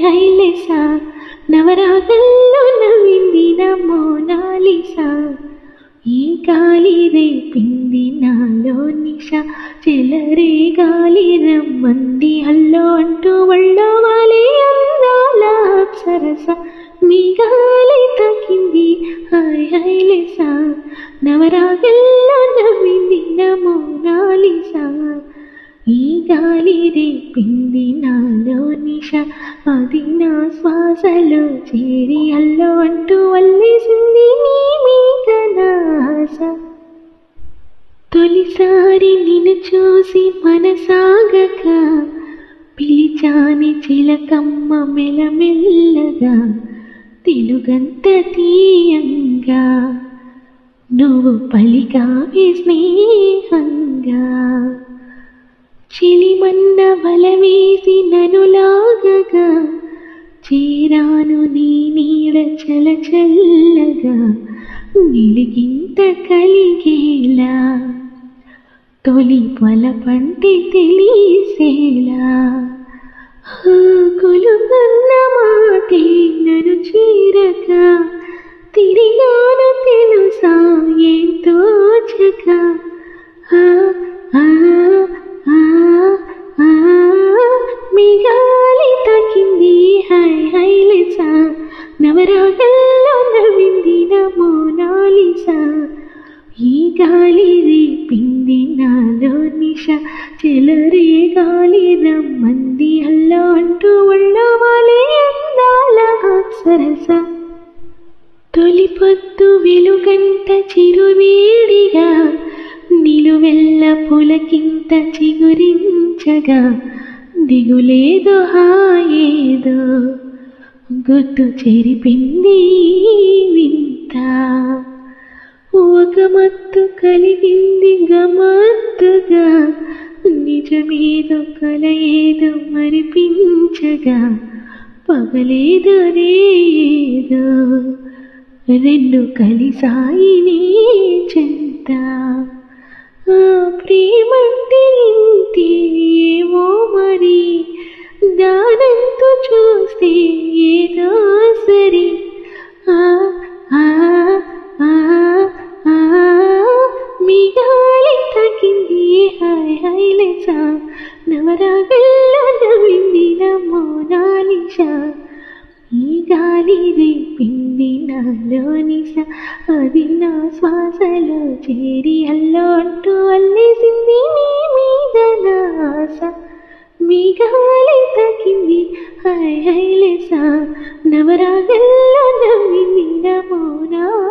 హైలెసా నవరాగల్లో నవ్వింది నా మోనాలిసా ఈ గాలి రేపింది నాలో నిష చెలరే గాలి రమ్మంది హల్లో అంటూ ఒళ్ళో వాలి అందాల అప్సరస మీ గాలి తాకింది హాయ్ హైలెసా నవరాగల్లో నవ్వింది నా మోనాలిసా ఈ గాలి రేపింది నాలో నిష అది నా శ్వాసలో చేరి అల్లో అంటూ వల్లేసింది నీ మీద నా ఆశ తొలిసారి నిన్ను చూసి మనసాగక పిలిచాని చిలకమ్మ మెలమెల్లగా తెలుగంత తీయంగా నువ్వు పలికావే స్నేహంగా చిలిమన్న వల వేసి నను లాగగా చీరాను నీ నీడ చల చల్లగా నిలిగింత కలిగేలా తొలి పల పంటి తెలిసేలా కొలుగన్న మాటే నన్ను చీరక తిరిగాను తెలుసా ఏం తోచక ఆ, ఆ, ఆ, ఆ, మీ గాలి తాకింది హై హైలెసా నవరాగల్లో నవ్వింది నా మోనాలిసా ఈ గాలి రేపింది నాలో నిష చెలరే గాలి రమ్మంది అల్లో అంటూ ఒళ్ళో వాలి అందాల అప్సరస తొలి పొద్దు వెలుగంట చిరువేడిగా నిలువెల్ల పులకింత చిగురించగా దిగులేదో హాయేదో గుర్తు చెరిపింది ఈ వింత ఒక మత్తు కలిగింది గమత్తుగా నిజమేదో కల ఏదో మరిపించగా పగలేదో రేదో రెండు కలిసాయి నీ చెంత ఆ ప్రేమంటే ఇంతే ఏమో మరి దానంతో చూస్తే ఏదో సరి ఆ ఆ ఆ ఆ మీ గాలి తాకింది హాయ్ హైలెసా నవరాగల్లో నవ్వింది నా మోనాలిషా ఈ గాలి రేపింది నాలో నిశ అది నా శ్వాసలో చేరి అల్లో అంటూ అల్లేసింది నీ మీద నా ఆశ మీ గాలి తాకింది హై హైలెసా నవరాగల్లో నవ్వింది నా మోనా